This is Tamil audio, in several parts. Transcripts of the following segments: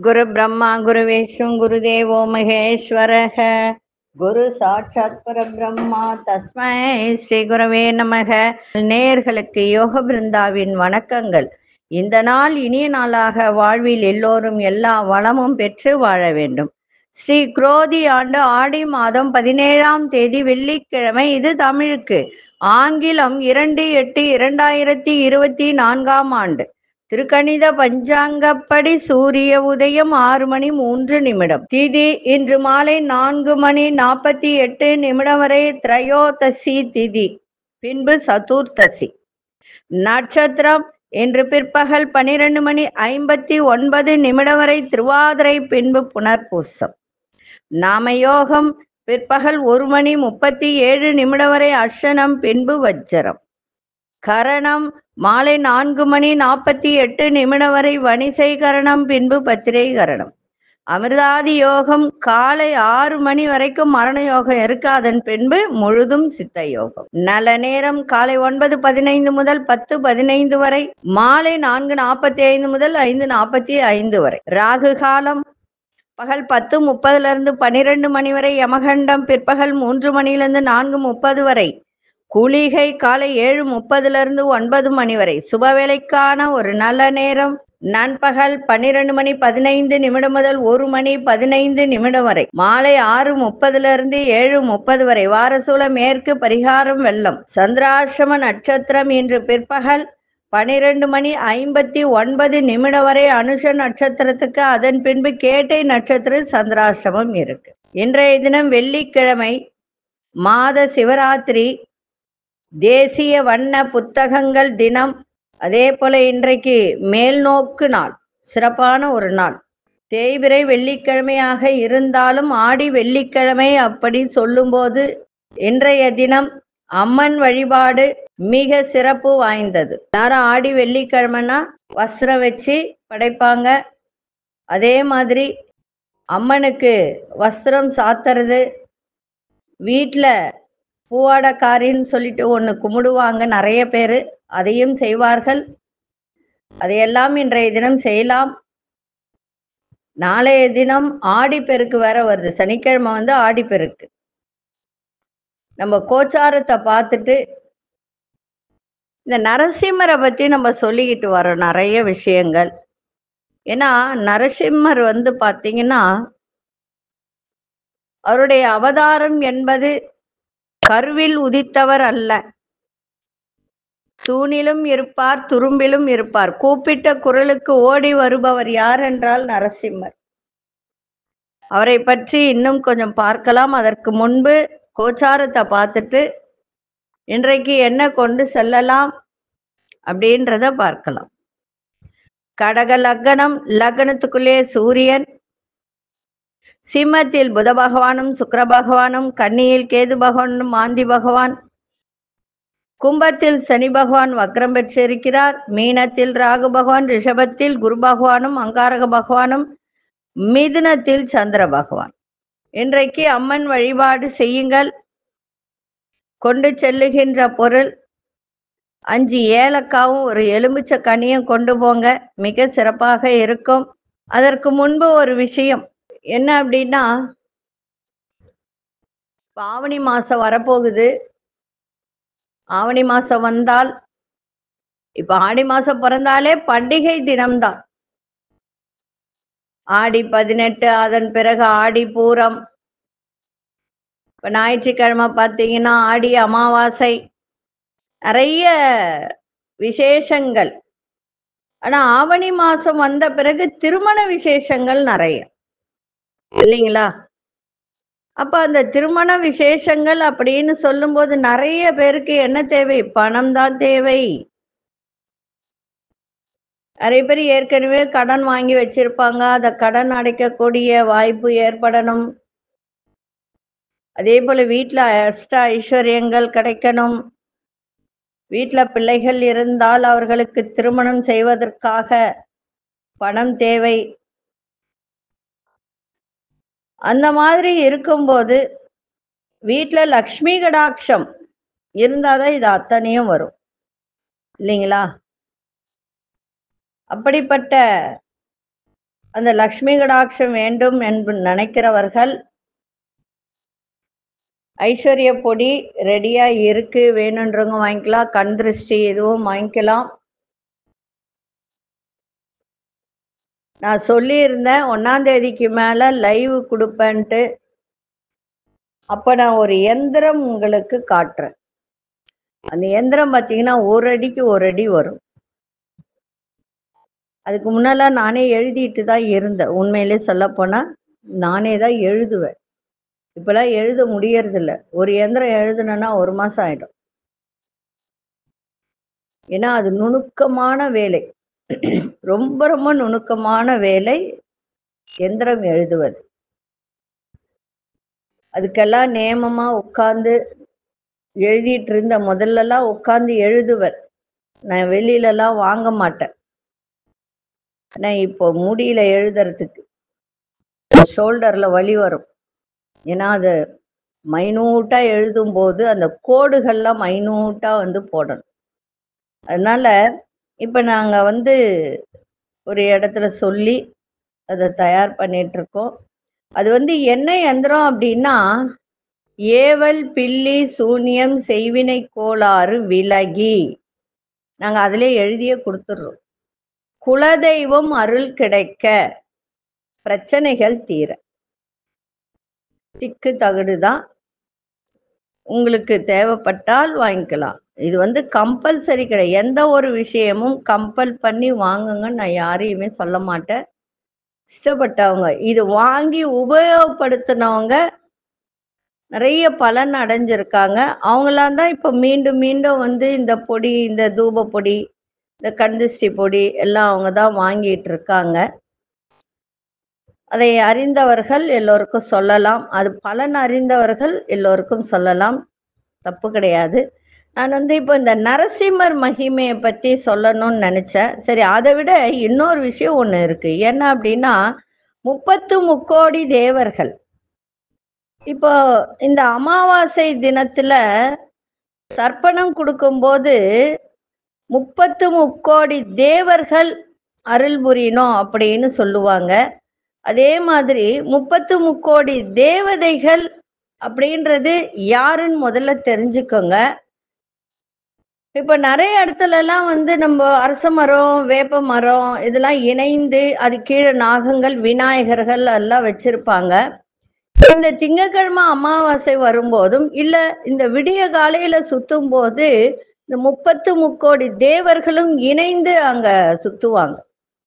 குரு பிரம்மா குரு விஷ்ணு குரு தேவோ மகேஸ்வரக குரு சாட்சாத் பரபிரம்மா தஸ்மை ஸ்ரீ குருவே நமக நேயர்களுக்கு யோக பிருந்தாவின் வணக்கங்கள் இந்த நாள் இனிய நாளாக வாழ்வில் எல்லோரும் எல்லா வளமும் பெற்று வாழ வேண்டும் ஸ்ரீ குரோதி ஆண்டு ஆடி மாதம் பதினேழாம் தேதி வெள்ளிக்கிழமை இது தமிழுக்கு ஆங்கிலம் இரண்டு எட்டு இரண்டாயிரத்தி இருபத்தி நான்காம் ஆண்டு திருக்கணித பஞ்சாங்கப்படி சூரிய உதயம் ஆறு மணி மூன்று நிமிடம் திதி இன்று மாலை நான்கு மணி நாற்பத்தி எட்டு நிமிடம் வரை திரையோதசி திதி பின்பு சதுர்த்தசி நட்சத்திரம் இன்று பிற்பகல் பனிரெண்டு மணி ஐம்பத்தி ஒன்பது நிமிடம் வரை திருவாதிரை பின்பு புனர்பூசம் நாமயோகம் பிற்பகல் ஒரு மணி முப்பத்தி ஏழு நிமிடம் வரை அர்ஷனம் பின்பு வஜ்ஜரம் கரணம் மாலை நான்கு மணி நாற்பத்தி எட்டு நிமிடம் வரை வணிசை கரணம் பின்பு பத்திரை கரணம் அமிர்தாதி யோகம் காலை ஆறு மணி வரைக்கும் மரண யோகம் இருக்கு அதன் பின்பு முழுதும் சித்த யோகம் நல்ல நேரம் காலை ஒன்பது பதினைந்து முதல் பத்து பதினைந்து வரை மாலை நான்கு நாற்பத்தி ஐந்து முதல் ஐந்து நாற்பத்தி ஐந்து வரை ராகு காலம் பகல் பத்து முப்பதுல இருந்து பனிரெண்டு மணி வரை யமகண்டம் பிற்பகல் மூன்று மணியிலிருந்து நான்கு முப்பது வரை குளிகை காலை ஏழு முப்பதுல இருந்து ஒன்பது மணி வரை சுபவேளைக்கான ஒரு நல்ல நேரம் நண்பகல் பன்னிரண்டு மணி பதினைந்து நிமிடம் முதல் ஒரு மணி பதினைந்து நிமிடம் வரை மாலை ஆறு முப்பதுல இருந்து ஏழு முப்பது வரை வாரசூல மேற்கு பரிகாரம் வெள்ளம் சந்திராசிரம நட்சத்திரம் இன்று பிற்பகல் பனிரெண்டு மணி ஐம்பத்தி ஒன்பது நிமிடம் வரை அனுஷ நட்சத்திரத்துக்கு அதன் பின்பு கேட்டை நட்சத்திர சந்திராசிரமம் இருக்கு இன்றைய தினம் வெள்ளிக்கிழமை மாத சிவராத்திரி தேசிய வண்ண புத்தகங்கள் தினம் அதே போல இன்றைக்கு மேல்நோக்கு நாள் சிறப்பான ஒரு நாள் தேய்பிரை வெள்ளிக்கிழமையாக இருந்தாலும் ஆடி வெள்ளிக்கிழமை அப்படி சொல்லும்போது இன்றைய தினம் அம்மன் வழிபாடு மிக சிறப்பு வாய்ந்தது எல்லாரும் ஆடி வெள்ளிக்கிழமைனா வஸ்திரம் வச்சு படைப்பாங்க அதே மாதிரி அம்மனுக்கு வஸ்திரம் சாத்துறது வீட்டில் பூவாடக்காரின்னு சொல்லிட்டு ஒன்று கும்பிடுவாங்க நிறைய பேர் அதையும் செய்வார்கள் அதையெல்லாம் இன்றைய தினம் செய்யலாம் நாளைய தினம் ஆடிப்பெருக்கு வேற வருது சனிக்கிழமை வந்து ஆடிப்பெருக்கு நம்ம கோச்சாரத்தை பார்த்துட்டு இந்த நரசிம்மரை பத்தி நம்ம சொல்லிக்கிட்டு வரோம் நிறைய விஷயங்கள் ஏன்னா நரசிம்மர் வந்து பார்த்தீங்கன்னா அவருடைய அவதாரம் என்பது கருவில் உதித்தவர் அல்ல தூணிலும் இருப்பார் துரும்பிலும் இருப்பார் கூப்பிட்ட குரலுக்கு ஓடி வருபவர் யார் என்றால் நரசிம்மர் அவரை பற்றி இன்னும் கொஞ்சம் பார்க்கலாம் அதற்கு முன்பு கோச்சாரத்தை பார்த்துட்டு இன்றைக்கு என்ன கொண்டு செல்லலாம் அப்படின்றத பார்க்கலாம் கடக லக்னம் லக்னத்துக்குள்ளே சூரியன் சிம்மத்தில் புத பகவானும் சுக்கர பகவானும் கன்னியில் கேது பகவானும் மாந்தி பகவான் கும்பத்தில் சனி பகவான் வக்ரம் பெற்றிருக்கிறார் மீனத்தில் ராகு பகவான் ரிஷபத்தில் குரு பகவானும் அங்காரக பகவானும் மிதுனத்தில் சந்திர பகவான் இன்றைக்கு அம்மன் வழிபாடு செய்யுங்கள் கொண்டு செல்லுகின்ற பொருள் அஞ்சு ஏலக்காவும் ஒரு எலுமிச்சை கனியும் கொண்டு போங்க மிக சிறப்பாக இருக்கும் அதற்கு முன்பு ஒரு விஷயம் என்ன அப்படின்னா ஆவணி மாசம் வரப்போகுது ஆவணி மாசம் வந்தால் இப்ப ஆடி மாசம் பிறந்தாலே பண்டிகை தினம்தான் ஆடி பதினெட்டு அதன் பிறகு ஆடி பூரம் இப்ப ஞாயிற்றுக்கிழமை பார்த்தீங்கன்னா ஆடி அமாவாசை நிறைய விசேஷங்கள் ஆனா ஆவணி மாசம் வந்த பிறகு திருமண விசேஷங்கள் நிறைய இல்லைங்களா அப்ப அந்த திருமண விசேஷங்கள் அப்படின்னு சொல்லும்போது நிறைய பேருக்கு என்ன தேவை பணம் தான் தேவை நிறைய பேர் ஏற்கனவே கடன் வாங்கி வச்சிருப்பாங்க அதை கடன் அடைக்கக்கூடிய வாய்ப்பு ஏற்படணும் அதே போல வீட்டில் அஷ்ட ஐஸ்வர்யங்கள் கிடைக்கணும் வீட்டில் பிள்ளைகள் இருந்தால் அவர்களுக்கு திருமணம் செய்வதற்காக பணம் தேவை அந்த மாதிரி இருக்கும்போது வீட்டில் லக்ஷ்மி கடாட்சம் இருந்தாதான் இது அத்தனையும் வரும் இல்லைங்களா அப்படிப்பட்ட அந்த லக்ஷ்மி கடாட்சம் வேண்டும் என்று நினைக்கிறவர்கள் ஐஸ்வர்ய பொடி ரெடியா இருக்கு வேணுன்றவங்க வாங்கிக்கலாம் கண் திருஷ்டி எதுவும் வாங்கிக்கலாம் நான் சொல்லியிருந்தேன் ஒன்னாம் தேதிக்கு மேல லைவ் கொடுப்பேன்ட்டு அப்ப நான் ஒரு எந்திரம் உங்களுக்கு காட்டுறேன் அந்த எந்திரம் பார்த்தீங்கன்னா ஒரு அடிக்கு ஒரு அடி வரும் அதுக்கு முன்னெல்லாம் நானே எழுதிட்டு தான் இருந்தேன் உண்மையிலே சொல்ல போனா நானே தான் எழுதுவேன் இப்பெல்லாம் எழுத முடியறதில்ல ஒரு எந்திரம் எழுதுனேன்னா ஒரு மாசம் ஆயிடும் ஏன்னா அது நுணுக்கமான வேலை ரொம்ப ரொம்ப நுணுக்கமான வேலை எந்திரம் எழுதுவது அதுக்கெல்லாம் நேமமா உட்கார்ந்து எழுதிட்டு இருந்த முதல்லலாம் உட்கார்ந்து எழுதுவேன் நான் வெளியிலலாம் வாங்க மாட்டேன் நான் இப்போ முடியல எழுதுறதுக்கு ஷோல்டர்ல வலி வரும் ஏன்னா அது மைனூட்டா எழுதும் போது அந்த கோடுகள்லாம் மைனூட்டா வந்து போடணும் அதனால இப்ப நாங்க வந்து ஒரு இடத்துல சொல்லி அதை தயார் பண்ணிட்டு இருக்கோம் அது வந்து என்ன எந்திரம் அப்படின்னா ஏவல் பில்லி சூனியம் செய்வினை கோளாறு விலகி நாங்க அதிலே எழுதியே கொடுத்துடுறோம் குலதெய்வம் அருள் கிடைக்க பிரச்சனைகள் தீர திக்கு தகுடு தான் உங்களுக்கு தேவைப்பட்டால் வாங்கிக்கலாம் இது வந்து கம்பல்சரி கிடையாது எந்த ஒரு விஷயமும் கம்பல் பண்ணி வாங்குங்கன்னு நான் யாரையுமே சொல்ல மாட்டேன் இஷ்டப்பட்டவங்க இது வாங்கி உபயோகப்படுத்தினவங்க நிறைய பலன் அடைஞ்சிருக்காங்க அவங்களாம் தான் இப்போ மீண்டும் மீண்டும் வந்து இந்த பொடி இந்த தூப பொடி இந்த கந்திஷ்டி பொடி எல்லாம் அவங்க தான் வாங்கிட்டு இருக்காங்க அதை அறிந்தவர்கள் எல்லோருக்கும் சொல்லலாம் அது பலன் அறிந்தவர்கள் எல்லோருக்கும் சொல்லலாம் தப்பு கிடையாது நான் வந்து இப்போ இந்த நரசிம்மர் மகிமையை பத்தி சொல்லணும்னு நினைச்சேன் சரி அதை விட இன்னொரு விஷயம் ஒண்ணு இருக்கு என்ன அப்படின்னா முப்பத்து முக்கோடி தேவர்கள் இப்போ இந்த அமாவாசை தினத்துல தர்ப்பணம் கொடுக்கும்போது முப்பத்து முக்கோடி தேவர்கள் அருள் புரியணும் அப்படின்னு சொல்லுவாங்க அதே மாதிரி முப்பத்து முக்கோடி தேவதைகள் அப்படின்றது யாருன்னு முதல்ல தெரிஞ்சுக்கோங்க இப்ப நிறைய இடத்துல எல்லாம் வந்து நம்ம அரச மரம் வேப்ப மரம் இதெல்லாம் இணைந்து அது கீழே நாகங்கள் விநாயகர்கள் எல்லாம் வச்சிருப்பாங்க இந்த திங்கக்கிழமை அமாவாசை வரும்போதும் இல்ல இந்த விடிய காலையில சுத்தும் போது இந்த முப்பத்து முக்கோடி தேவர்களும் இணைந்து அங்க சுத்துவாங்க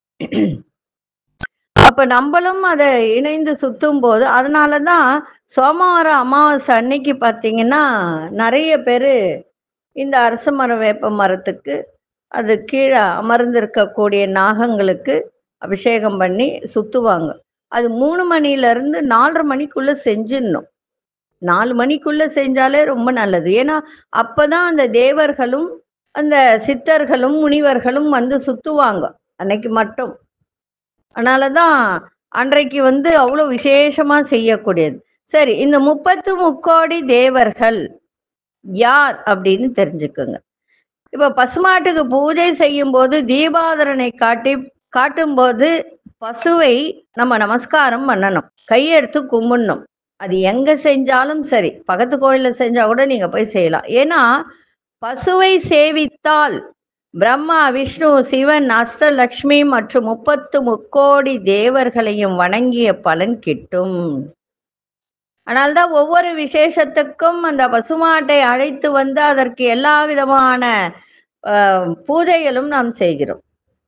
அப்ப நம்மளும் அதை இணைந்து சுத்தும் போது அதனாலதான் சோமவாரம் அமாவாசை அன்னைக்கு பாத்தீங்கன்னா நிறைய பேரு இந்த அரச மரம் வேப்ப மரத்துக்கு அது கீழே அமர்ந்திருக்கக்கூடிய நாகங்களுக்கு அபிஷேகம் பண்ணி சுத்துவாங்க அது மூணு மணில இருந்து நாலரை மணிக்குள்ள செஞ்சிடணும் நாலு மணிக்குள்ள செஞ்சாலே ரொம்ப நல்லது ஏன்னா அப்பதான் அந்த தேவர்களும் அந்த சித்தர்களும் முனிவர்களும் வந்து சுத்துவாங்க அன்னைக்கு மட்டும் அதனாலதான் அன்றைக்கு வந்து அவ்வளவு விசேஷமா செய்யக்கூடியது சரி இந்த முப்பத்து முக்கோடி தேவர்கள் யார் அப்படின்னு தெரிஞ்சுக்கோங்க இப்ப பசுமாட்டுக்கு பூஜை செய்யும் போது தீபாதரனை காட்டி காட்டும்போது பசுவை நம்ம நமஸ்காரம் பண்ணணும் கையெடுத்து கும்பிடணும் அது எங்க செஞ்சாலும் சரி பக்கத்து கோயில்ல செஞ்சா கூட நீங்க போய் செய்யலாம் ஏன்னா பசுவை சேவித்தால் பிரம்மா விஷ்ணு சிவன் அஷ்டலக்ஷ்மி மற்றும் முப்பத்து முக்கோடி தேவர்களையும் வணங்கிய பலன் கிட்டும் அதனால்தான் ஒவ்வொரு விசேஷத்துக்கும் அந்த பசுமாட்டை அழைத்து வந்து அதற்கு எல்லா விதமான அஹ், பூஜைகளும் நாம் செய்கிறோம்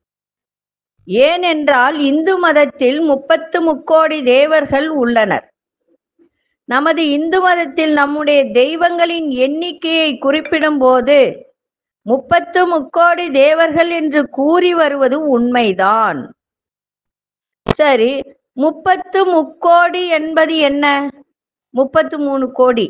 ஏனென்றால் இந்து மதத்தில் முப்பத்து முக்கோடி தேவர்கள் உள்ளனர் நமது இந்து மதத்தில் நம்முடைய தெய்வங்களின் எண்ணிக்கையை குறிப்பிடும் போது முப்பத்து முக்கோடி தேவர்கள் என்று கூறி வருவது உண்மைதான் சரி முப்பத்து முக்கோடி என்பது என்ன முப்பத்து மூணு கோடி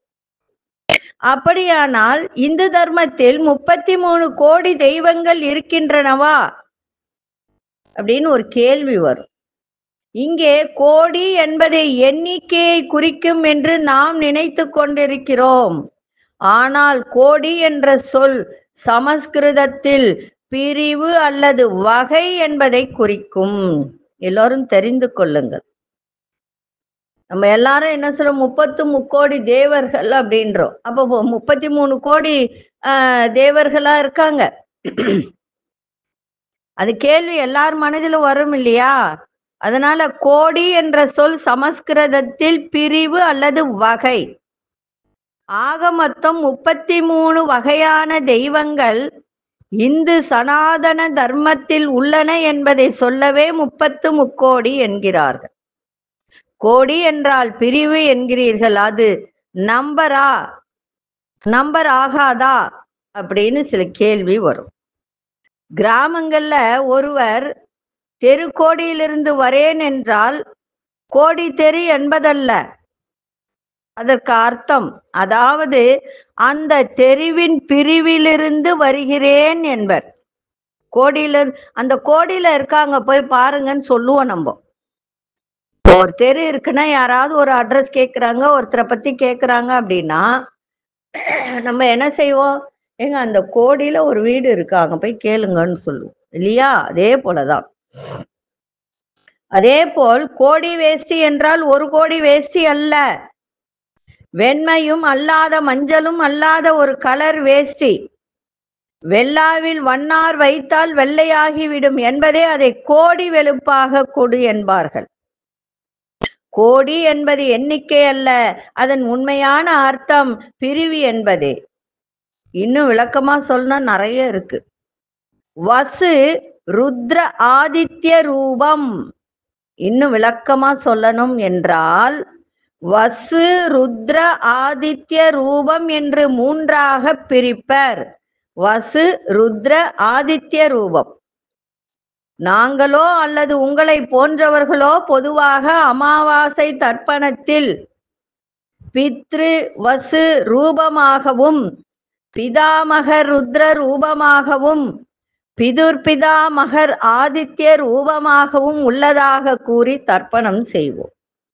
அப்படியானால் இந்து தர்மத்தில் முப்பத்தி மூணு கோடி தெய்வங்கள் இருக்கின்றனவா அப்படின்னு ஒரு கேள்வி வரும் இங்கே கோடி என்பதை எண்ணிக்கையை குறிக்கும் என்று நாம் நினைத்து கொண்டிருக்கிறோம் ஆனால் கோடி என்ற சொல் சமஸ்கிருதத்தில் பிரிவு அல்லது வகை என்பதை குறிக்கும் எல்லோரும் தெரிந்து கொள்ளுங்கள் நம்ம எல்லாரும் என்ன சொல்றோம் முப்பத்து முக்கோடி தேவர்கள் அப்படின்றோம் அப்போ முப்பத்தி மூணு கோடி ஆஹ், தேவர்களா இருக்காங்க அது கேள்வி எல்லார் மனதிலும் வரும் இல்லையா அதனால கோடி என்ற சொல் சமஸ்கிருதத்தில் பிரிவு அல்லது வகை ஆக மொத்தம் முப்பத்தி மூணு வகையான தெய்வங்கள் இந்து சனாதன தர்மத்தில் உள்ளன என்பதை சொல்லவே முப்பத்து முக்கோடி என்கிறார்கள் கோடி என்றால் பிரிவு என்கிறீர்கள் அது நம்பரா நம்பர் ஆகாதா அப்படின்னு சில கேள்வி வரும் கிராமங்கள்ல ஒருவர் தெரு கோடியிலிருந்து வரேன் என்றால் கோடி தெரு என்பதல்ல அதற்கு அர்த்தம் அதாவது அந்த தெருவின் பிரிவிலிருந்து வருகிறேன் என்பர் கோடியில அந்த கோடியில இருக்காங்க போய் பாருங்கன்னு சொல்லுவோம் நம்ம ஒரு தெரு இருக்குன்னா யாராவது ஒரு அட்ரஸ் கேக்குறாங்க ஒருத்தரை பத்தி கேக்குறாங்க அப்படின்னா நம்ம என்ன செய்வோம் ஏங்க அந்த கோடியில ஒரு வீடு இருக்கு அங்க போய் கேளுங்கன்னு சொல்லுவோம் இல்லையா அதே போலதான் அதே போல் கோடி வேஷ்டி என்றால் ஒரு கோடி வேஷ்டி அல்ல வெண்மையும் அல்லாத மஞ்சளும் அல்லாத ஒரு கலர் வேஷ்டி வெள்ளாவில் வண்ணார் வைத்தால் வெள்ளையாகிவிடும் என்பதே அதை கோடி வெளுப்பாக கொடு என்பார்கள் கோடி என்பது எண்ணிக்கை அல்ல அதன் உண்மையான அர்த்தம் பிரிவு என்பதே இன்னும் விளக்கமா சொன்னா நிறைய இருக்கு வசு ருத்ர ஆதித்ய ரூபம் இன்னும் விளக்கமா சொல்லணும் என்றால் வசு ருத்ர ஆதித்ய ரூபம் என்று மூன்றாக பிரிப்பர் வசு ருத்ர ஆதித்ய ரூபம் நாங்களோ அல்லது உங்களை போன்றவர்களோ பொதுவாக அமாவாசை தர்ப்பணத்தில் பித்ரு வசு ரூபமாகவும் பிதாமகர் ருத்ர ரூபமாகவும் பிதுர் பிதாமகர் ஆதித்ய ரூபமாகவும் உள்ளதாக கூறி தர்ப்பணம் செய்வோம்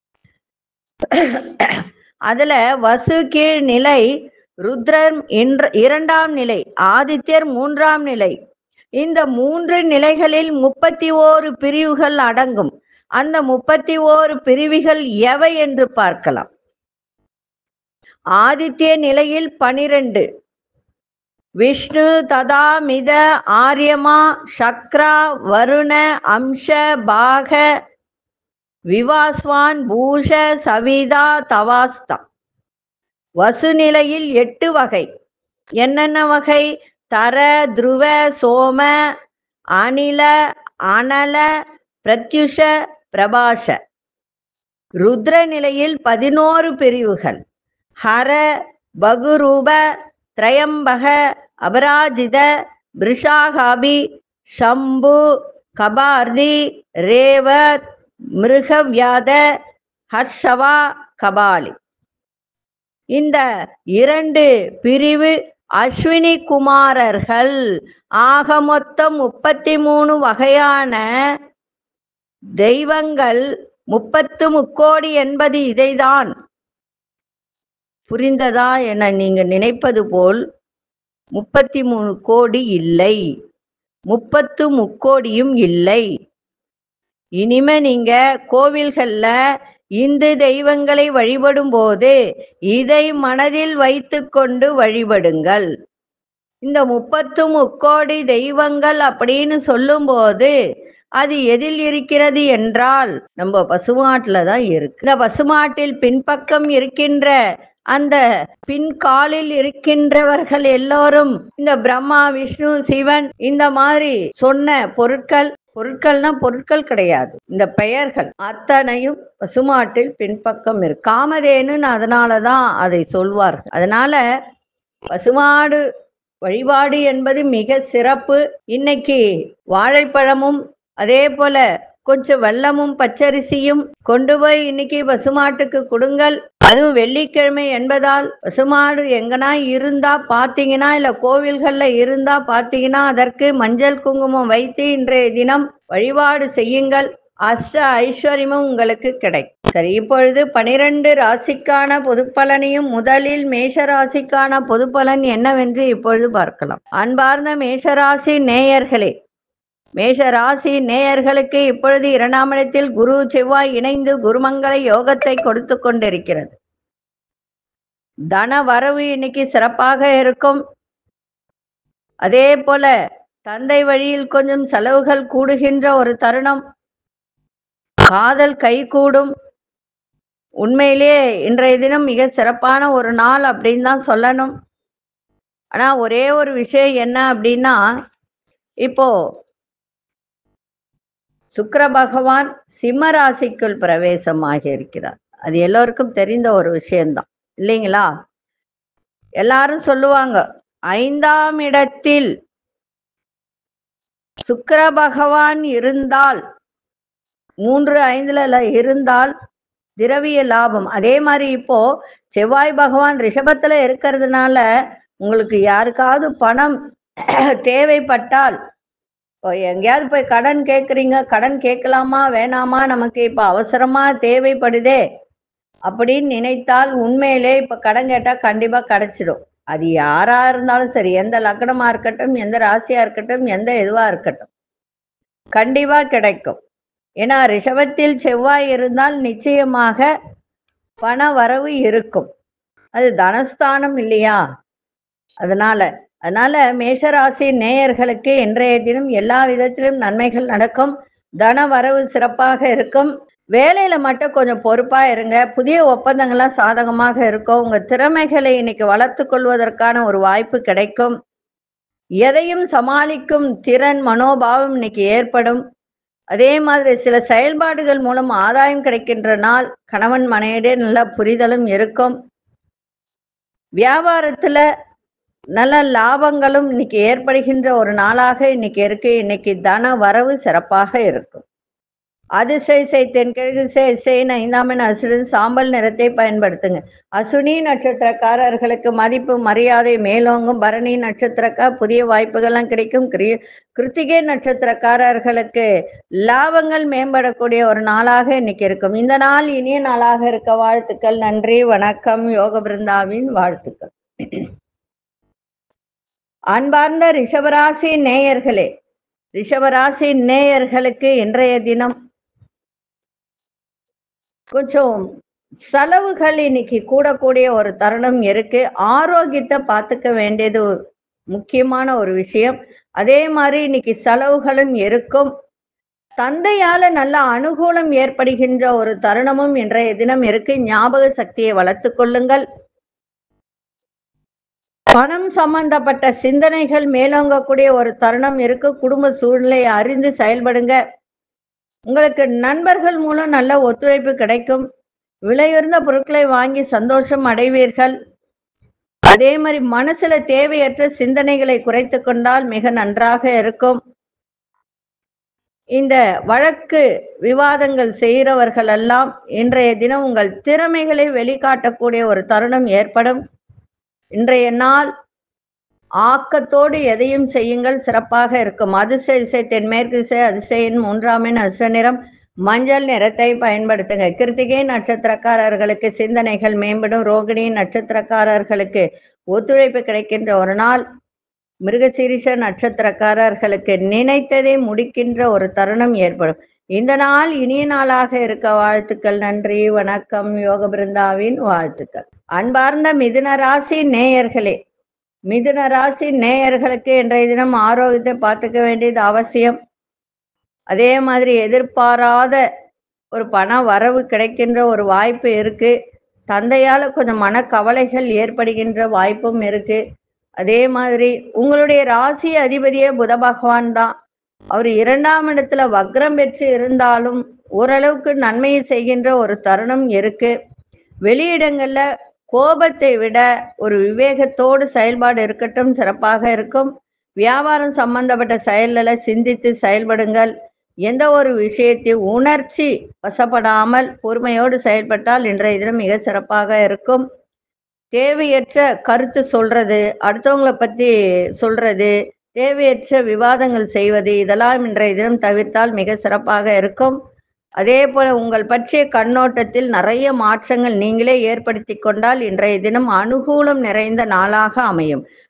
அதுல வசு கீழ் நிலை ருத்ரன் என்ற இரண்டாம் நிலை ஆதித்யர் மூன்றாம் நிலை இந்த மூன்று நிலைகளில் முப்பத்தி ஓரு பிரிவுகள் அடங்கும் அந்த முப்பத்தி ஓரு பிரிவுகள் எவை என்று பார்க்கலாம் ஆதித்ய நிலையில் பனிரெண்டு விஷ்ணு ததா மித ஆரியமா சக்ரா வருண அம்ச பாக விவாஸ்வான் பூஷ சவிதா தவாஸ்தா வசு நிலையில் எட்டு வகை என்னென்ன வகை தர துருவ சோம அனில அனல பிரத்யுஷ பிரபாஷ ருத்ர நிலையில் பதினோரு பிரிவுகள் ஹர பகுரூப திரையம்பக அபராஜித பிருஷாகாபி ஷம்பு கபார்தி ரேவத் மிருகவியாத ஹர்ஷவா கபாலி இந்த இரண்டு பிரிவு அஸ்வினி குமாரர்கள் ஆக மொத்தம் முப்பத்தி மூணு வகையான தெய்வங்கள் முப்பத்து முக்கோடி என்பது இதைதான் புரிந்ததா என நீங்க நினைப்பது போல் முப்பத்தி மூணு கோடி இல்லை முப்பத்து முக்கோடியும் இல்லை இனிமே நீங்க கோவில்கள்ல இந்து தெய்வங்களை வழிபடும் போது இதை மனதில் வைத்துக்கொண்டு வழிபடுங்கள் இந்த முப்பத்து முக்கோடி தெய்வங்கள் அப்படின்னு சொல்லும்போது அது எதில் இருக்கிறது என்றால் நம்ம பசுமாட்டுல தான் இருக்கு இந்த பசுமாட்டில் பின்பக்கம் இருக்கின்ற அந்த பின்காலில் இருக்கின்றவர்கள் எல்லோரும் இந்த பிரம்மா விஷ்ணு சிவன் இந்த மாதிரி சொன்ன பொருட்கள் பொருட்கள்னா பொருட்கள் கிடையாது இந்த பெயர்கள் அத்தனையும் பசுமாட்டில் பின்பக்கம் இருக்கு காமதேனுன்னு அதனாலதான் அதை சொல்வார்கள் அதனால பசுமாடு வழிபாடு என்பது மிக சிறப்பு இன்னைக்கு வாழைப்பழமும் அதே போல கொஞ்சம் வெல்லமும் பச்சரிசியும் கொண்டு போய் இன்னைக்கு பசுமாட்டுக்கு கொடுங்கள் அதுவும் வெள்ளிக்கிழமை என்பதால் பசுமாடு எங்கனா இருந்தா பாத்தீங்கன்னா இல்ல கோவில்கள்ல இருந்தா பாத்தீங்கன்னா அதற்கு மஞ்சள் குங்குமம் வைத்து இன்றைய தினம் வழிபாடு செய்யுங்கள் அஷ்ட ஐஸ்வர்யமும் உங்களுக்கு கிடைக்கும் சரி இப்பொழுது பனிரெண்டு ராசிக்கான பொதுப்பலனையும் முதலில் மேஷ ராசிக்கான பொதுப்பலன் என்னவென்று இப்பொழுது பார்க்கலாம் அன்பார்ந்த மேஷராசி நேயர்களே மேஷ ராசி நேயர்களுக்கு இப்பொழுது இரண்டாம் இடத்தில் குரு செவ்வாய் இணைந்து குருமங்கள யோகத்தை கொடுத்து கொண்டிருக்கிறது தன வரவு இன்னைக்கு சிறப்பாக இருக்கும் அதே போல தந்தை வழியில் கொஞ்சம் செலவுகள் கூடுகின்ற ஒரு தருணம் காதல் கைகூடும் உண்மையிலே இன்றைய தினம் மிக சிறப்பான ஒரு நாள் அப்படின்னு தான் சொல்லணும் ஆனா ஒரே ஒரு விஷயம் என்ன அப்படின்னா இப்போ சுக்கிர பகவான் சிம்ம ராசிக்குள் பிரவேசமாகி இருக்கிறார் அது எல்லோருக்கும் தெரிந்த ஒரு விஷயம்தான் இல்லைங்களா எல்லாரும் சொல்லுவாங்க ஐந்தாம் இடத்தில் சுக்கிர பகவான் இருந்தால் மூன்று ஐந்துல ல- இருந்தால் திரவிய லாபம் அதே மாதிரி இப்போ செவ்வாய் பகவான் ரிஷபத்துல இருக்கிறதுனால உங்களுக்கு யாருக்காவது பணம் தேவைப்பட்டால் இப்போ எங்கேயாவது போய் கடன் கேட்குறீங்க கடன் கேட்கலாமா வேணாமா நமக்கு இப்போ அவசரமா தேவைப்படுதே அப்படின்னு நினைத்தால் உண்மையிலே இப்போ கடன் கேட்டால் கண்டிப்பாக கிடைச்சிடும் அது யாரா இருந்தாலும் சரி எந்த லக்னமா இருக்கட்டும் எந்த ராசியா இருக்கட்டும் எந்த இதுவா இருக்கட்டும் கண்டிப்பா கிடைக்கும் ஏன்னா ரிஷபத்தில் செவ்வாய் இருந்தால் நிச்சயமாக பண வரவு இருக்கும் அது தனஸ்தானம் இல்லையா அதனால அதனால மேஷராசி நேயர்களுக்கு இன்றைய தினம் எல்லா விதத்திலும் நன்மைகள் நடக்கும் தன வரவு சிறப்பாக இருக்கும் வேலையில மட்டும் கொஞ்சம் பொறுப்பா இருங்க புதிய ஒப்பந்தங்கள்லாம் சாதகமாக இருக்கும் உங்க திறமைகளை இன்னைக்கு வளர்த்து கொள்வதற்கான ஒரு வாய்ப்பு கிடைக்கும் எதையும் சமாளிக்கும் திறன் மனோபாவம் இன்னைக்கு ஏற்படும் அதே மாதிரி சில செயல்பாடுகள் மூலம் ஆதாயம் கிடைக்கின்ற நாள் கணவன் மனைவிடையே நல்ல புரிதலும் இருக்கும் வியாபாரத்துல நல்ல லாபங்களும் இன்னைக்கு ஏற்படுகின்ற ஒரு நாளாக இன்னைக்கு இருக்கு இன்னைக்கு தன வரவு சிறப்பாக இருக்கும் அதிசய செய் தென்கிழக்கு செய் செய் ஐந்தாம் எண் அசுரன் சாம்பல் நிறத்தை பயன்படுத்துங்க அசுனி நட்சத்திரக்காரர்களுக்கு மதிப்பு மரியாதை மேலோங்கும் பரணி நட்சத்திரக்கா புதிய வாய்ப்புகள்லாம் கிடைக்கும் கிரி கிருத்திகை நட்சத்திரக்காரர்களுக்கு லாபங்கள் மேம்படக்கூடிய ஒரு நாளாக இன்னைக்கு இருக்கும் இந்த நாள் இனிய நாளாக இருக்க வாழ்த்துக்கள் நன்றி வணக்கம் யோக பிருந்தாவின் வாழ்த்துக்கள் அன்பார்ந்த ரிஷபராசி நேயர்களே ரிஷபராசி நேயர்களுக்கு இன்றைய தினம் கொஞ்சம் செலவுகள் இன்னைக்கு கூடக்கூடிய ஒரு தருணம் இருக்கு ஆரோக்கியத்தை பார்த்துக்க வேண்டியது முக்கியமான ஒரு விஷயம் அதே மாதிரி இன்னைக்கு செலவுகளும் இருக்கும் தந்தையால நல்ல அனுகூலம் ஏற்படுகின்ற ஒரு தருணமும் இன்றைய தினம் இருக்கு ஞாபக சக்தியை வளர்த்து கொள்ளுங்கள் பணம் சம்பந்தப்பட்ட சிந்தனைகள் மேலோங்கக்கூடிய ஒரு தருணம் இருக்கு குடும்ப சூழ்நிலையை அறிந்து செயல்படுங்க உங்களுக்கு நண்பர்கள் மூலம் நல்ல ஒத்துழைப்பு கிடைக்கும் விலையுயர்ந்த பொருட்களை வாங்கி சந்தோஷம் அடைவீர்கள் அதே மாதிரி மனசுல தேவையற்ற சிந்தனைகளை குறைத்து கொண்டால் மிக நன்றாக இருக்கும் இந்த வழக்கு விவாதங்கள் செய்கிறவர்கள் எல்லாம் இன்றைய தினம் உங்கள் திறமைகளை வெளிக்காட்டக்கூடிய ஒரு தருணம் ஏற்படும் இன்றைய நாள் ஆக்கத்தோடு எதையும் செய்யுங்கள் சிறப்பாக இருக்கும் அதிசய இசை தென்மேற்கு இசை அதிசயின் மூன்றாம் எண் அச நிறம் மஞ்சள் நிறத்தை பயன்படுத்துங்க கிருத்திகை நட்சத்திரக்காரர்களுக்கு சிந்தனைகள் மேம்படும் ரோகிணி நட்சத்திரக்காரர்களுக்கு ஒத்துழைப்பு கிடைக்கின்ற ஒரு நாள் மிருகசீரிஷ நட்சத்திரக்காரர்களுக்கு நினைத்ததை முடிக்கின்ற ஒரு தருணம் ஏற்படும் இந்த நாள் இனிய நாளாக இருக்க வாழ்த்துக்கள் நன்றி வணக்கம் யோக பிருந்தாவின் வாழ்த்துக்கள் அன்பார்ந்த மிதுன ராசி நேயர்களே மிதுன ராசி நேயர்களுக்கு இன்றைய தினம் ஆரோக்கியத்தை பார்த்துக்க வேண்டியது அவசியம் அதே மாதிரி எதிர்பாராத ஒரு பண வரவு கிடைக்கின்ற ஒரு வாய்ப்பு இருக்கு தந்தையால கொஞ்சம் மனக்கவலைகள் ஏற்படுகின்ற வாய்ப்பும் இருக்கு அதே மாதிரி உங்களுடைய ராசி அதிபதியே புத பகவான் தான் அவர் இரண்டாம் இடத்துல வக்ரம் பெற்று இருந்தாலும் ஓரளவுக்கு நன்மையை செய்கின்ற ஒரு தருணம் இருக்கு வெளியிடங்கள்ல கோபத்தை விட ஒரு விவேகத்தோடு செயல்பாடு இருக்கட்டும் சிறப்பாக இருக்கும் வியாபாரம் சம்பந்தப்பட்ட செயல்களை சிந்தித்து செயல்படுங்கள் எந்த ஒரு விஷயத்தை உணர்ச்சி வசப்படாமல் பொறுமையோடு செயல்பட்டால் இன்றைய தினம் மிக சிறப்பாக இருக்கும் தேவையற்ற கருத்து சொல்றது அடுத்தவங்களை பத்தி சொல்றது தேவையற்ற விவாதங்கள் செய்வது இதெல்லாம் இன்றைய தினம் தவிர்த்தால் மிக சிறப்பாக இருக்கும் அதே போல உங்கள் பற்றிய கண்ணோட்டத்தில் நிறைய மாற்றங்கள் நீங்களே ஏற்படுத்தி கொண்டால் இன்றைய தினம் அனுகூலம் நிறைந்த நாளாக அமையும்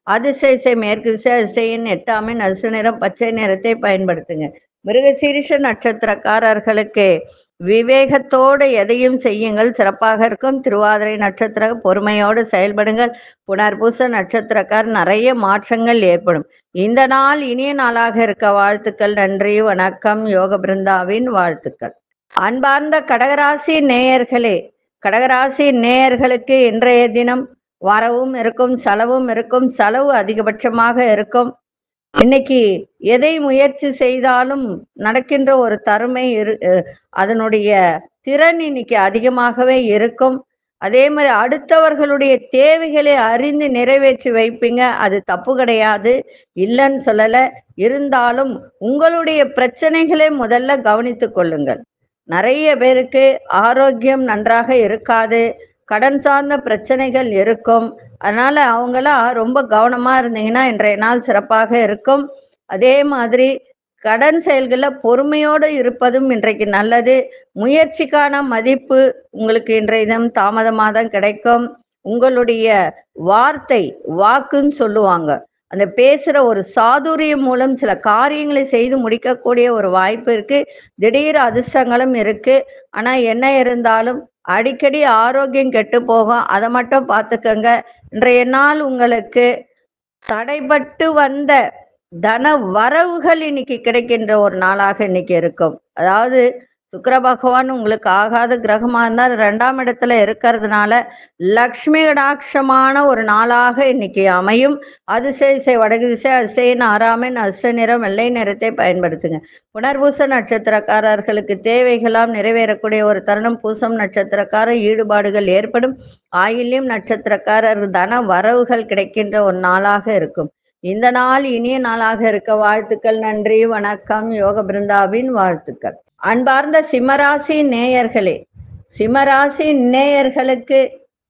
அதிசய மேற்கு திசை அதிசயின் எட்டாமின் அசு நிறம் பச்சை நிறத்தை பயன்படுத்துங்க மிருகசீரிஷ நட்சத்திரக்காரர்களுக்கு விவேகத்தோடு எதையும் செய்யுங்கள் சிறப்பாக இருக்கும் திருவாதிரை நட்சத்திர பொறுமையோடு செயல்படுங்கள் புனர்பூச நட்சத்திரக்கார் நிறைய மாற்றங்கள் ஏற்படும் இந்த நாள் இனிய நாளாக இருக்க வாழ்த்துக்கள் நன்றி வணக்கம் யோக பிருந்தாவின் வாழ்த்துக்கள் அன்பார்ந்த கடகராசி நேயர்களே கடகராசி நேயர்களுக்கு இன்றைய தினம் வரவும் இருக்கும் செலவும் இருக்கும் செலவு அதிகபட்சமாக இருக்கும் இன்னைக்கு எதை முயற்சி செய்தாலும் நடக்கின்ற ஒரு தருமை இரு அஹ் அதனுடைய திறன் இன்னைக்கு அதிகமாகவே இருக்கும் அதே மாதிரி அடுத்தவர்களுடைய தேவைகளை அறிந்து நிறைவேற்றி வைப்பீங்க அது தப்பு கிடையாது இல்லைன்னு சொல்லல இருந்தாலும் உங்களுடைய பிரச்சனைகளை முதல்ல கவனித்துக் கொள்ளுங்கள் நிறைய பேருக்கு ஆரோக்கியம் நன்றாக இருக்காது கடன் சார்ந்த பிரச்சனைகள் இருக்கும் அதனால அவங்களாம் ரொம்ப கவனமா இருந்தீங்கன்னா இன்றைய நாள் சிறப்பாக இருக்கும் அதே மாதிரி கடன் செயல்களில் பொறுமையோடு இருப்பதும் இன்றைக்கு நல்லது முயற்சிக்கான மதிப்பு உங்களுக்கு இன்றைய தினம் தாமதமாக தான் கிடைக்கும் உங்களுடைய வார்த்தை வாக்குன்னு சொல்லுவாங்க அந்த பேசுற ஒரு சாதுரியம் மூலம் சில காரியங்களை செய்து முடிக்கக்கூடிய ஒரு வாய்ப்பு இருக்கு திடீர் அதிர்ஷ்டங்களும் இருக்கு ஆனா என்ன இருந்தாலும் அடிக்கடி ஆரோக்கியம் கெட்டு போகும் அதை மட்டும் பார்த்துக்கங்க இன்றைய நாள் உங்களுக்கு தடைபட்டு வந்த தன வரவுகள் இன்னைக்கு கிடைக்கின்ற ஒரு நாளாக இன்னைக்கு இருக்கும் அதாவது சுக்கிர பகவான் உங்களுக்கு ஆகாத கிரகமா இருந்தால் ரெண்டாம் இடத்துல இருக்கிறதுனால லக்ஷ்மி கடாட்சமான ஒரு நாளாக இன்னைக்கு அமையும் அதிசய திசை வடகு திசை அதிசயின் ஆறாமின் அஷ்ட நிறம் வெள்ளை நிறத்தை பயன்படுத்துங்க புனர்பூச நட்சத்திரக்காரர்களுக்கு தேவைகளாம் நிறைவேறக்கூடிய ஒரு தருணம் பூசம் நட்சத்திரக்காரர் ஈடுபாடுகள் ஏற்படும் ஆயில்யம் நட்சத்திரக்காரர் தன வரவுகள் கிடைக்கின்ற ஒரு நாளாக இருக்கும் இந்த நாள் இனிய நாளாக இருக்க வாழ்த்துக்கள் நன்றி வணக்கம் யோக பிருந்தாவின் வாழ்த்துக்கள் அன்பார்ந்த சிம்மராசி நேயர்களே சிம்மராசி நேயர்களுக்கு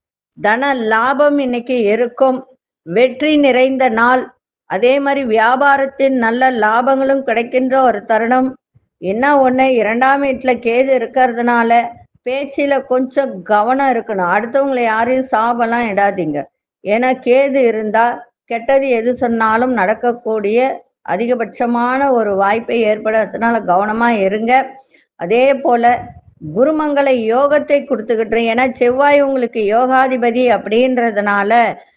தன லாபம் இன்னைக்கு இருக்கும் வெற்றி நிறைந்த நாள் அதே மாதிரி வியாபாரத்தின் நல்ல லாபங்களும் கிடைக்கின்ற ஒரு தருணம் என்ன ஒண்ணு இரண்டாம் வீட்டுல கேது இருக்கிறதுனால பேச்சில கொஞ்சம் கவனம் இருக்கணும் அடுத்தவங்களை யாரையும் சாபெல்லாம் இடாதீங்க ஏன்னா கேது இருந்தா கெட்டது எது சொன்னாலும் நடக்கக்கூடிய அதிகபட்சமான ஒரு வாய்ப்பை ஏற்படுறதுனால கவனமா இருங்க அதே போல குருமங்களை யோகத்தை கொடுத்துக்கிட்டு ஏன்னா செவ்வாய் உங்களுக்கு யோகாதிபதி அப்படின்றதுனால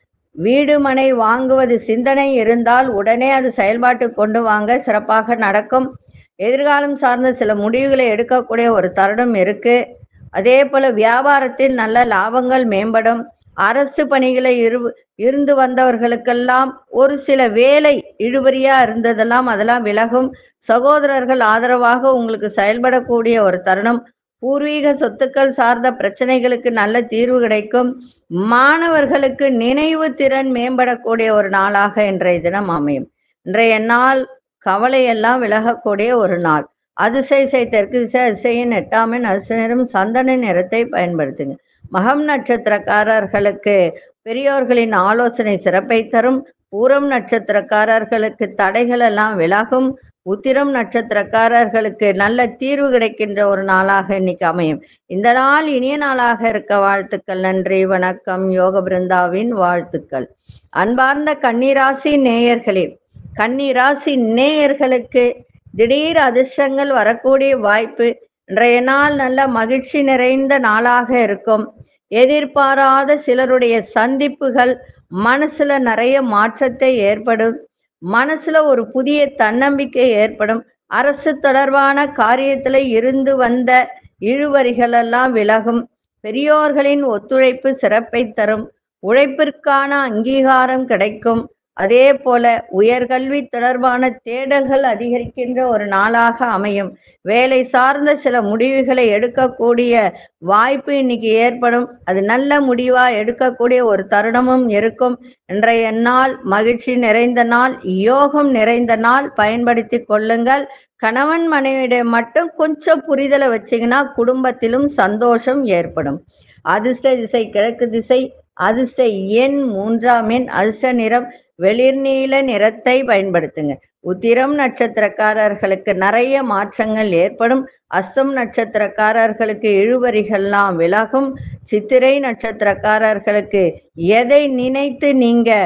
வீடு மனை வாங்குவது சிந்தனை இருந்தால் உடனே அது செயல்பாட்டு கொண்டு வாங்க சிறப்பாக நடக்கும் எதிர்காலம் சார்ந்த சில முடிவுகளை எடுக்கக்கூடிய ஒரு தருணம் இருக்கு அதே போல வியாபாரத்தில் நல்ல லாபங்கள் மேம்படும் அரசு பணிகளை இரு இருந்து வந்தவர்களுக்கெல்லாம் ஒரு சில வேலை இழுபறியா இருந்ததெல்லாம் அதெல்லாம் விலகும் சகோதரர்கள் ஆதரவாக உங்களுக்கு செயல்படக்கூடிய ஒரு தருணம் பூர்வீக சொத்துக்கள் சார்ந்த பிரச்சனைகளுக்கு நல்ல தீர்வு கிடைக்கும் மாணவர்களுக்கு நினைவு திறன் மேம்படக்கூடிய ஒரு நாளாக இன்றைய தினம் அமையும் இன்றைய நாள் கவலையெல்லாம் விலகக்கூடிய ஒரு நாள் அதிசய தெற்கு திசை அதிசயின் எட்டாமின் அதிசயம் சந்தன நிறத்தை பயன்படுத்துங்க மகம் நட்சத்திரக்காரர்களுக்கு பெரியோர்களின் ஆலோசனை சிறப்பை தரும் பூரம் நட்சத்திரக்காரர்களுக்கு தடைகள் எல்லாம் விலகும் உத்திரம் நட்சத்திரக்காரர்களுக்கு நல்ல தீர்வு கிடைக்கின்ற ஒரு நாளாக இன்னைக்கு அமையும் இந்த நாள் இனிய நாளாக இருக்க வாழ்த்துக்கள் நன்றி வணக்கம் யோக பிருந்தாவின் வாழ்த்துக்கள் அன்பார்ந்த கன்னிராசி நேயர்களே கன்னிராசி நேயர்களுக்கு திடீர் அதிர்ஷ்டங்கள் வரக்கூடிய வாய்ப்பு இன்றைய நாள் நல்ல மகிழ்ச்சி நிறைந்த நாளாக இருக்கும் எதிர்பாராத சிலருடைய சந்திப்புகள் மனசுல நிறைய மாற்றத்தை ஏற்படும் மனசுல ஒரு புதிய தன்னம்பிக்கை ஏற்படும் அரசு தொடர்பான காரியத்துல இருந்து வந்த இழுவறிகள் எல்லாம் விலகும் பெரியோர்களின் ஒத்துழைப்பு சிறப்பை தரும் உழைப்பிற்கான அங்கீகாரம் கிடைக்கும் அதே போல உயர்கல்வி தொடர்பான தேடல்கள் அதிகரிக்கின்ற ஒரு நாளாக அமையும் வேலை சார்ந்த சில முடிவுகளை எடுக்கக்கூடிய வாய்ப்பு இன்னைக்கு ஏற்படும் அது நல்ல முடிவா எடுக்கக்கூடிய ஒரு தருணமும் இருக்கும் இன்றைய நாள் மகிழ்ச்சி நிறைந்த நாள் யோகம் நிறைந்த நாள் பயன்படுத்தி கொள்ளுங்கள் கணவன் மனைவியிடம் மட்டும் கொஞ்சம் புரிதலை வச்சீங்கன்னா குடும்பத்திலும் சந்தோஷம் ஏற்படும் அதிர்ஷ்ட திசை கிழக்கு திசை அதிர்ஷ்ட எண் மூன்றாம் எண் அதிர்ஷ்ட நிறம் வெளிர்நீல நிறத்தை பயன்படுத்துங்க உத்திரம் நட்சத்திரக்காரர்களுக்கு நிறைய மாற்றங்கள் ஏற்படும் அஸ்தம் நட்சத்திரக்காரர்களுக்கு இழுவறிகள்லாம் விலகும் சித்திரை நட்சத்திரக்காரர்களுக்கு எதை நினைத்து நீங்க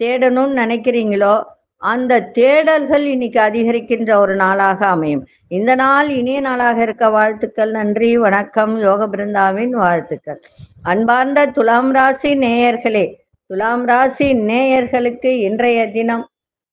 தேடணும்னு நினைக்கிறீங்களோ அந்த தேடல்கள் இன்னைக்கு அதிகரிக்கின்ற ஒரு நாளாக அமையும் இந்த நாள் இனிய நாளாக இருக்க வாழ்த்துக்கள் நன்றி வணக்கம் யோக பிருந்தாவின் வாழ்த்துக்கள் அன்பார்ந்த துலாம் ராசி நேயர்களே துலாம் ராசி நேயர்களுக்கு இன்றைய தினம்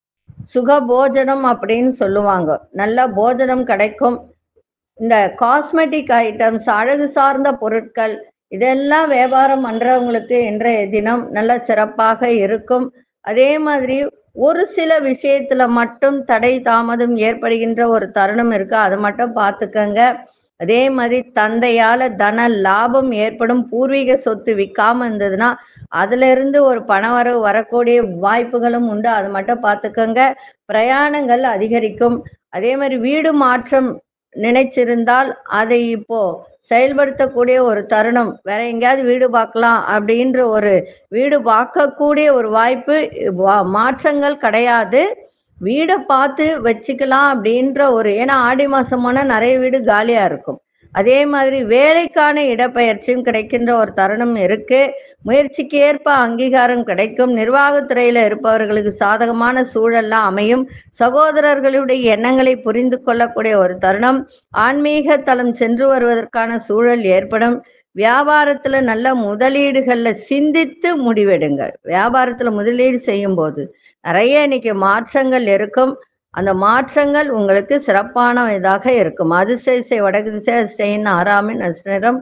சுக போஜனம் அப்படின்னு சொல்லுவாங்க நல்ல போஜனம் கிடைக்கும் இந்த காஸ்மெட்டிக் ஐட்டம்ஸ் அழகு சார்ந்த பொருட்கள் இதெல்லாம் வியாபாரம் பண்றவங்களுக்கு இன்றைய தினம் நல்ல சிறப்பாக இருக்கும் அதே மாதிரி ஒரு சில விஷயத்துல மட்டும் தடை தாமதம் ஏற்படுகின்ற ஒரு தருணம் இருக்கு அதை மட்டும் பார்த்துக்கங்க அதே மாதிரி தந்தையால தன லாபம் ஏற்படும் பூர்வீக சொத்து விற்காம இருந்ததுன்னா அதுல இருந்து ஒரு பணவரவு வரக்கூடிய வாய்ப்புகளும் உண்டு அதை மட்டும் பார்த்துக்கோங்க பிரயாணங்கள் அதிகரிக்கும் அதே மாதிரி வீடு மாற்றம் நினைச்சிருந்தால் அதை இப்போ செயல்படுத்தக்கூடிய ஒரு தருணம் வேற எங்கேயாவது வீடு பார்க்கலாம் அப்படின்ற ஒரு வீடு பார்க்கக்கூடிய ஒரு வாய்ப்பு வா- மாற்றங்கள் கிடையாது வீடை பார்த்து வச்சுக்கலாம் அப்படின்ற ஒரு ஏன்னா ஆடி மாசம் போனா நிறைய வீடு காலியா இருக்கும் அதே மாதிரி வேலைக்கான இடப்பெயர்ச்சியும் கிடைக்கின்ற ஒரு தருணம் இருக்கு முயற்சிக்கு ஏற்ப அங்கீகாரம் கிடைக்கும் நிர்வாகத்துறையில இருப்பவர்களுக்கு சாதகமான சூழல்லாம் அமையும் சகோதரர்களுடைய எண்ணங்களை புரிந்து கொள்ளக்கூடிய ஒரு தருணம் ஆன்மீக தளம் சென்று வருவதற்கான சூழல் ஏற்படும் வியாபாரத்துல நல்ல முதலீடுகள்ல சிந்தித்து முடிவெடுங்கள் வியாபாரத்துல முதலீடு செய்யும் போது நிறைய இன்னைக்கு மாற்றங்கள் இருக்கும் அந்த மாற்றங்கள் உங்களுக்கு சிறப்பான இதாக இருக்கும் அதிசய வடக்கு திசை ஸ்டெயின் ஆறாமின் நிறம்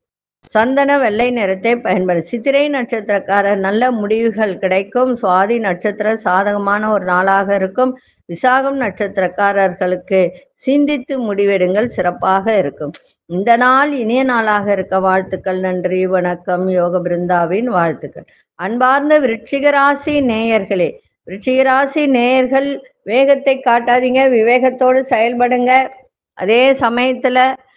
சந்தன வெள்ளை நிறத்தை பயன்படும் சித்திரை நட்சத்திரக்காரர் நல்ல முடிவுகள் கிடைக்கும் சுவாதி நட்சத்திர சாதகமான ஒரு நாளாக இருக்கும் விசாகம் நட்சத்திரக்காரர்களுக்கு சிந்தித்து முடிவெடுங்கள் சிறப்பாக இருக்கும் இந்த நாள் இனிய நாளாக இருக்க வாழ்த்துக்கள் நன்றி வணக்கம் யோக பிருந்தாவின் வாழ்த்துக்கள் அன்பார்ந்த விருச்சிக ராசி நேயர்களே விருச்சிக ராசி நேயர்கள் வேகத்தை காட்டாதீங்க விவேகத்தோடு செயல்படுங்க அதே சமயத்துல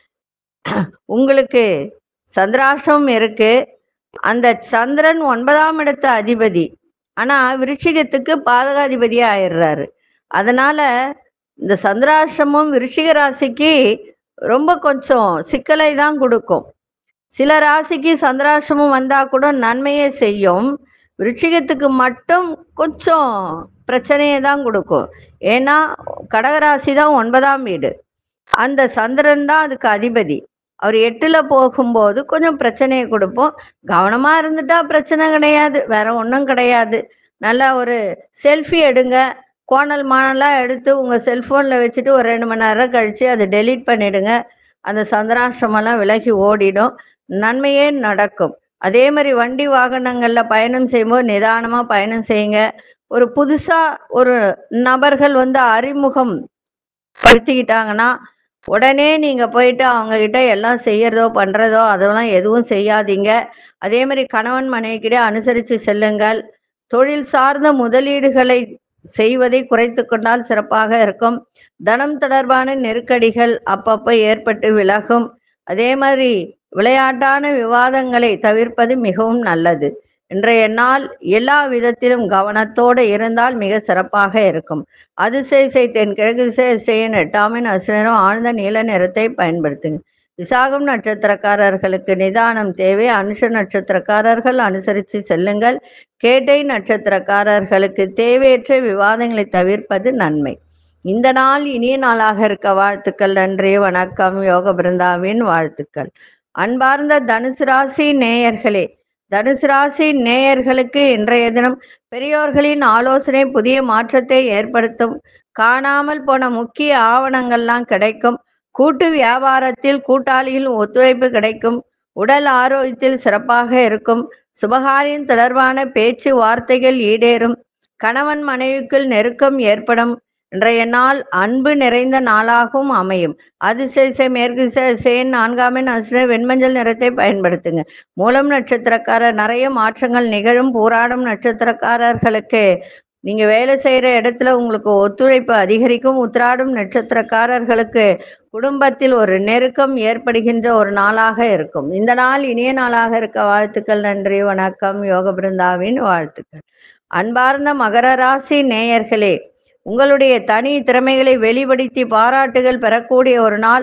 உங்களுக்கு சந்திராஷ்டிரம் இருக்கு அந்த சந்திரன் ஒன்பதாம் இடத்து அதிபதி ஆனா விருச்சிகத்துக்கு பாதகாதிபதியா ஆயிடுறாரு அதனால இந்த சந்திராஷ்டிரமும் விருச்சிக ராசிக்கு ரொம்ப கொஞ்சம் சிக்கலை தான் கொடுக்கும் சில ராசிக்கு சந்திராஷ்டிரமம் வந்தா கூட நன்மையே செய்யும் விருச்சிகத்துக்கு மட்டும் கொஞ்சம் பிரச்சனையை தான் கொடுக்கும் ஏன்னா கடகராசி தான் ஒன்பதாம் வீடு அந்த சந்திரன் தான் அதுக்கு அதிபதி அவர் எட்டுல போகும்போது கொஞ்சம் பிரச்சனையை கொடுப்போம் கவனமா இருந்துட்டா பிரச்சனை கிடையாது வேற ஒன்றும் கிடையாது நல்லா ஒரு செல்ஃபி எடுங்க கோணல் மானலாம் எடுத்து உங்க செல்போன்ல வச்சுட்டு ஒரு ரெண்டு மணி நேரம் கழிச்சு அதை டெலீட் பண்ணிடுங்க அந்த சந்திராஷ்டிரமெல்லாம் விலகி ஓடிடும் நன்மையே நடக்கும் அதே மாதிரி வண்டி வாகனங்கள்ல பயணம் செய்யும்போது நிதானமா பயணம் செய்யுங்க ஒரு புதுசா ஒரு நபர்கள் வந்து அறிமுகம் படுத்திக்கிட்டாங்கன்னா உடனே நீங்க போயிட்டு அவங்க கிட்ட எல்லாம் செய்யறதோ பண்றதோ அதெல்லாம் எதுவும் செய்யாதீங்க அதே மாதிரி கணவன் மனைவிக்கிட்ட அனுசரித்து செல்லுங்கள் தொழில் சார்ந்த முதலீடுகளை செய்வதை குறைத்து கொண்டால் சிறப்பாக இருக்கும் தனம் தொடர்பான நெருக்கடிகள் அப்பப்போ ஏற்பட்டு விலகும் அதே மாதிரி விளையாட்டான விவாதங்களை தவிர்ப்பது மிகவும் நல்லது இன்றைய நாள் எல்லா விதத்திலும் கவனத்தோடு இருந்தால் மிக சிறப்பாக இருக்கும் அதிசய தென் கிழக்கு திசை செய்யின் எட்டாமின் அசுரம் ஆழ்ந்த நீல நிறத்தை பயன்படுத்துங்க விசாகம் நட்சத்திரக்காரர்களுக்கு நிதானம் தேவை அனுஷ நட்சத்திரக்காரர்கள் அனுசரித்து செல்லுங்கள் கேட்டை நட்சத்திரக்காரர்களுக்கு தேவையற்ற விவாதங்களை தவிர்ப்பது நன்மை இந்த நாள் இனிய நாளாக இருக்க வாழ்த்துக்கள் நன்றி வணக்கம் யோக பிருந்தாவின் வாழ்த்துக்கள் அன்பார்ந்த தனுசு ராசி நேயர்களே தனுசு ராசி நேயர்களுக்கு இன்றைய தினம் பெரியோர்களின் ஆலோசனை புதிய மாற்றத்தை ஏற்படுத்தும் காணாமல் போன முக்கிய ஆவணங்கள்லாம் கிடைக்கும் கூட்டு வியாபாரத்தில் கூட்டாளிகள் ஒத்துழைப்பு கிடைக்கும் உடல் ஆரோக்கியத்தில் சிறப்பாக இருக்கும் சுபகாரியம் தொடர்பான பேச்சு வார்த்தைகள் ஈடேறும் கணவன் மனைவிக்குள் நெருக்கம் ஏற்படும் இன்றைய நாள் அன்பு நிறைந்த நாளாகவும் அமையும் அதிசய மேற்கு சேன் நான்காமின் அசுர வெண்மஞ்சள் நிறத்தை பயன்படுத்துங்க மூலம் நட்சத்திரக்காரர் நிறைய மாற்றங்கள் நிகழும் பூராடம் நட்சத்திரக்காரர்களுக்கு நீங்க வேலை செய்யற இடத்துல உங்களுக்கு ஒத்துழைப்பு அதிகரிக்கும் உத்திராடும் நட்சத்திரக்காரர்களுக்கு குடும்பத்தில் ஒரு நெருக்கம் ஏற்படுகின்ற ஒரு நாளாக இருக்கும் இந்த நாள் இனிய நாளாக இருக்க வாழ்த்துக்கள் நன்றி வணக்கம் யோக பிருந்தாவின் வாழ்த்துக்கள் அன்பார்ந்த மகர ராசி நேயர்களே உங்களுடைய தனி திறமைகளை வெளிப்படுத்தி பாராட்டுகள் பெறக்கூடிய ஒரு நாள்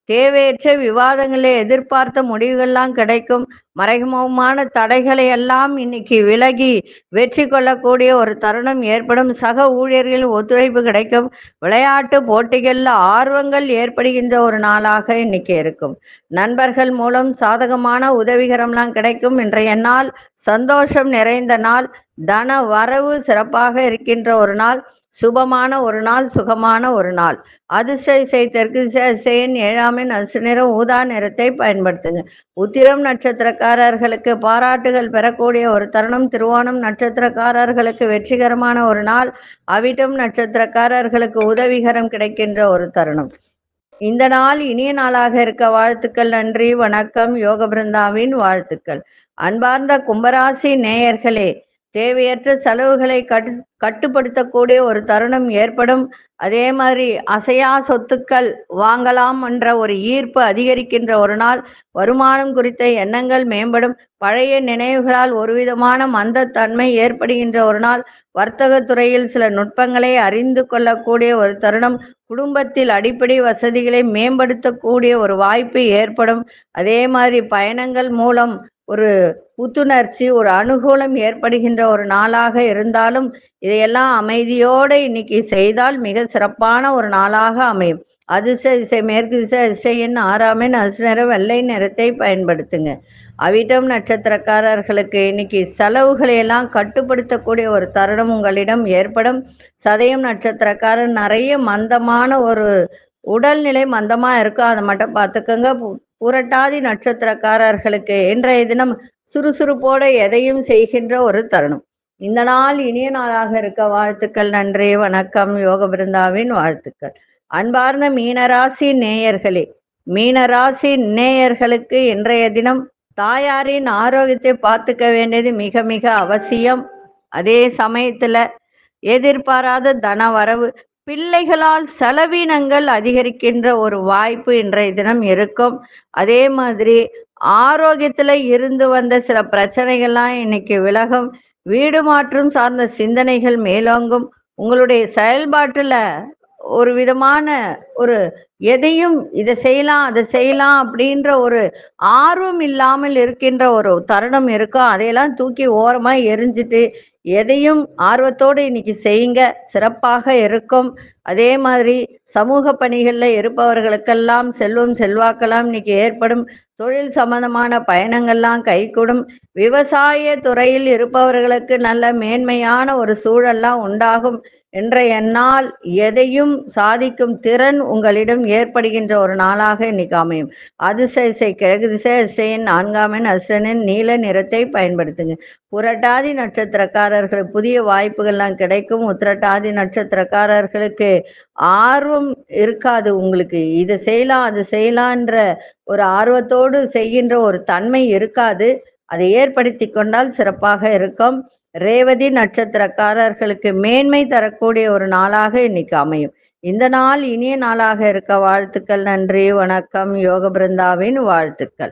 தேவையற்ற விவாதங்களில் எதிர்பார்த்த முடிவுகள்லாம் கிடைக்கும் மறைமுகமான தடைகளை எல்லாம் இன்னைக்கு விலகி வெற்றி கொள்ளக்கூடிய ஒரு தருணம் ஏற்படும் சக ஊழியர்களின் ஒத்துழைப்பு கிடைக்கும் விளையாட்டு போட்டிகளில் ஆர்வங்கள் ஏற்படுகின்ற ஒரு நாளாக இன்னைக்கு இருக்கும் நண்பர்கள் மூலம் சாதகமான உதவிகரம்லாம் கிடைக்கும் இன்றைய நாள் சந்தோஷம் நிறைந்த நாள் தன வரவு சிறப்பாக இருக்கின்ற ஒரு நாள் சுபமான ஒரு நாள் சுகமான ஒரு நாள் அதிர்ஷ்ட இசை தெற்கு திசையின் ஏழாமின் அசு நிறம் ஊதா நிறத்தை பயன்படுத்துங்க உத்திரம் நட்சத்திரக்காரர்களுக்கு பாராட்டுகள் பெறக்கூடிய ஒரு தருணம் திருவோணம் நட்சத்திரக்காரர்களுக்கு வெற்றிகரமான ஒரு நாள் அவிட்டம் நட்சத்திரக்காரர்களுக்கு உதவிகரம் கிடைக்கின்ற ஒரு தருணம் இந்த நாள் இனிய நாளாக இருக்க வாழ்த்துக்கள் நன்றி வணக்கம் யோக பிருந்தாவின் வாழ்த்துக்கள் அன்பார்ந்த கும்பராசி நேயர்களே தேவையற்ற செலவுகளை கட்டு கட்டுப்படுத்தக்கூடிய ஒரு தருணம் ஏற்படும் அதே மாதிரி அசையா சொத்துக்கள் வாங்கலாம் என்ற ஒரு ஈர்ப்பு அதிகரிக்கின்ற ஒரு நாள் வருமானம் குறித்த எண்ணங்கள் மேம்படும் பழைய நினைவுகளால் ஒரு விதமான மந்தத்தன்மை ஏற்படுகின்ற ஒரு நாள் வர்த்தக துறையில் சில நுட்பங்களை அறிந்து கொள்ளக்கூடிய ஒரு தருணம் குடும்பத்தில் அடிப்படை வசதிகளை மேம்படுத்தக்கூடிய ஒரு வாய்ப்பு ஏற்படும் அதே மாதிரி பயணங்கள் மூலம் ஒரு புத்துணர்ச்சி ஒரு அனுகூலம் ஏற்படுகின்ற ஒரு நாளாக இருந்தாலும் இதையெல்லாம் அமைதியோடு இன்னைக்கு செய்தால் மிக சிறப்பான ஒரு நாளாக அமையும் அதிர்ஷ்ட திசை மேற்கு திசை அதிசயின் ஆறாமின் அசுநர வெள்ளை நிறத்தை பயன்படுத்துங்க அவிட்டம் நட்சத்திரக்காரர்களுக்கு இன்னைக்கு செலவுகளை எல்லாம் கட்டுப்படுத்தக்கூடிய ஒரு தருணம் உங்களிடம் ஏற்படும் சதயம் நட்சத்திரக்காரர் நிறைய மந்தமான ஒரு உடல்நிலை மந்தமா இருக்கும் அதை மட்டும் பார்த்துக்கோங்க பு- புரட்டாதி நட்சத்திரக்காரர்களுக்கு இன்றைய தினம் சுறுசுறுப்போட எதையும் செய்கின்ற ஒரு தருணம் இந்த நாள் இனிய நாளாக இருக்க வாழ்த்துக்கள் நன்றி வணக்கம் யோக பிருந்தாவின் வாழ்த்துக்கள் அன்பார்ந்த மீனராசி நேயர்களே மீனராசி நேயர்களுக்கு இன்றைய தினம் தாயாரின் ஆரோக்கியத்தை பார்த்துக்க வேண்டியது மிக மிக அவசியம் அதே சமயத்துல எதிர்பாராத தன வரவு பிள்ளைகளால் செலவினங்கள் அதிகரிக்கின்ற ஒரு வாய்ப்பு இன்றைய தினம் இருக்கும் அதே மாதிரி ஆரோக்கியத்துல இருந்து வந்த சில பிரச்சனைகள்லாம் இன்னைக்கு விலகும் வீடு மாற்றம் சார்ந்த சிந்தனைகள் மேலோங்கும் உங்களுடைய செயல்பாட்டுல ஒரு விதமான ஒரு எதையும் இதை செய்யலாம் அதை செய்யலாம் அப்படின்ற ஒரு ஆர்வம் இல்லாமல் இருக்கின்ற ஒரு தருணம் இருக்கும் அதையெல்லாம் தூக்கி ஓரமா எரிஞ்சிட்டு எதையும் ஆர்வத்தோடு இன்னைக்கு செய்யுங்க சிறப்பாக இருக்கும் அதே மாதிரி சமூக பணிகளில் இருப்பவர்களுக்கெல்லாம் செல்வம் செல்வாக்கெல்லாம் இன்னைக்கு ஏற்படும் தொழில் சம்பந்தமான பயணங்கள்லாம் கைகூடும் விவசாய துறையில் இருப்பவர்களுக்கு நல்ல மேன்மையான ஒரு சூழல்லாம் உண்டாகும் இன்றைய நாள் எதையும் சாதிக்கும் திறன் உங்களிடம் ஏற்படுகின்ற ஒரு நாளாக இன்னைக்கு அமையும் அதிர்ஷ்ட இசை கிழக்கு திசை இசையின் நான்காமின் அசுரனின் நீல நிறத்தை பயன்படுத்துங்க புரட்டாதி நட்சத்திரக்காரர்களுக்கு புதிய வாய்ப்புகள்லாம் கிடைக்கும் உத்திரட்டாதி நட்சத்திரக்காரர்களுக்கு ஆர்வம் இருக்காது உங்களுக்கு இதை செய்யலாம் அது செய்யலான்ற ஒரு ஆர்வத்தோடு செய்கின்ற ஒரு தன்மை இருக்காது அதை ஏற்படுத்தி கொண்டால் சிறப்பாக இருக்கும் ரேவதி நட்சத்திரக்காரர்களுக்கு மேன்மை தரக்கூடிய ஒரு நாளாக இன்னைக்கு அமையும் இந்த நாள் இனிய நாளாக இருக்க வாழ்த்துக்கள் நன்றி வணக்கம் யோக பிருந்தாவின் வாழ்த்துக்கள்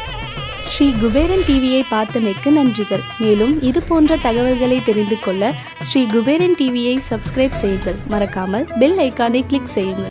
ஸ்ரீ குபேரன் டிவியை பார்த்தமைக்கு நன்றிகள் மேலும் இது போன்ற தகவல்களை தெரிந்து கொள்ள ஸ்ரீ குபேரன் டிவியை சப்ஸ்கிரைப் செய்யுங்கள் மறக்காமல் பெல் ஐக்கானை கிளிக் செய்யுங்கள்